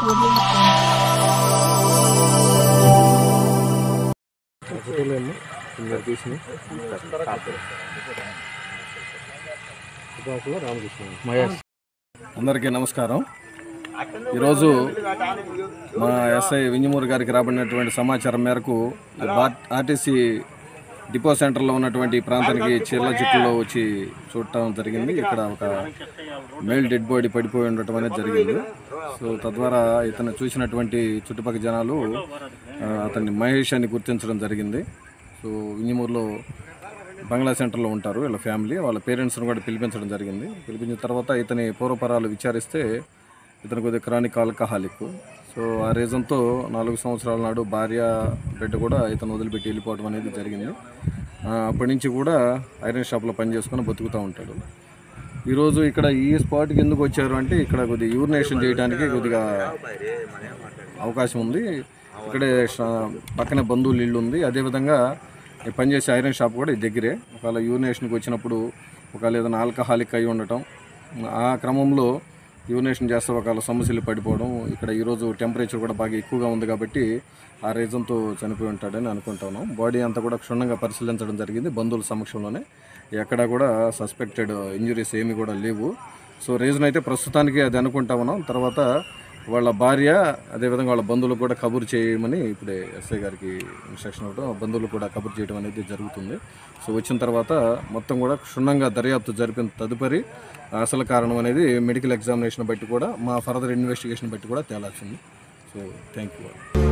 అందరికీ నమస్కారం ఈరోజు మా ఎస్ఐ వింజమూరి గారికి రాబడినటువంటి సమాచారం మేరకు ఈ బా- ఆర్టీసీ డిపో సెంటర్లో ఉన్నటువంటి ఈ ప్రాంతానికి చీర్ల చెట్టులో వచ్చి చూడటం జరిగింది ఇక్కడ ఒక మేల్ డెడ్ బాడీ పడిపోయి ఉండటం అనేది జరిగింది సో తద్వారా ఇతను చూసినటువంటి చుట్టుపక్కల జనాలు ఆ, అతన్ని మహేష్ అని గుర్తించడం జరిగింది సో వింజమూరులో బంగ్లా సెంటర్లో ఉంటారు వీళ్ళ ఫ్యామిలీ వాళ్ళ పేరెంట్స్ని కూడా పిలిపించడం జరిగింది పిలిపించిన తర్వాత ఇతని పూర్వపరాలు విచారిస్తే ఇతను కొద్దిగా క్రానిక్ ఆల్కహాలిక్ సో ఆ రీజన్తో నాలుగు సంవత్సరాల నాడు భార్య బిడ్డ కూడా ఇతను వదిలిపెట్టి వెళ్ళిపోవడం అనేది జరిగింది ఆ, అప్పటి నుంచి కూడా ఐరన్ షాప్లో పని చేసుకొని బతుకుతూ ఉంటాడు ఈరోజు ఇక్కడ ఈ స్పాట్కి ఎందుకు వచ్చారు అంటే ఇక్కడ కొద్దిగా యూరినేషన్ చేయడానికి కొద్దిగా అవకాశం ఉంది ఇక్కడే షా- పక్కనే బంధువులు ఇల్లు ఉంది అదేవిధంగా ఈ పనిచేసే ఐరన్ షాప్ కూడా ఈ దగ్గరే ఒకవేళ యూరినేషన్కి వచ్చినప్పుడు ఒకవేళ ఏదైనా ఆల్కహాలిక్ అయి ఉండటం ఆ క్రమంలో యూరినేషన్ చేస్తే ఒకవేళ సమస్యలు పడిపోవడం ఇక్కడ ఈరోజు టెంపరేచర్ కూడా బాగా ఎక్కువగా ఉంది కాబట్టి ఆ రీజన్తో చనిపోయి ఉంటాడని అనుకుంటున్నాం బాడీ అంతా కూడా క్షుణ్ణంగా పరిశీలించడం జరిగింది బంధువుల సమక్షంలోనే ఎక్కడా కూడా సస్పెక్టెడ్ ఇంజురీస్ ఏమీ కూడా లేవు సో రీజన్ అయితే ప్రస్తుతానికి అది అనుకుంటా ఉన్నాం తర్వాత వాళ్ళ భార్య అదేవిధంగా వాళ్ళ బంధువులకు కూడా కబురు చేయమని ఇప్పుడే ఎస్ఐ గారికి ఇన్స్ట్రక్షన్ ఇవ్వడం బంధువులకు కూడా కబురు చేయడం అనేది జరుగుతుంది సో వచ్చిన తర్వాత మొత్తం కూడా క్షుణ్ణంగా దర్యాప్తు జరిపిన తదుపరి అసలు కారణం అనేది మెడికల్ ఎగ్జామినేషన్ బట్టి కూడా మా ఫర్దర్ ఇన్వెస్టిగేషన్ బట్టి కూడా తేలాల్సింది సో థ్యాంక్ యూ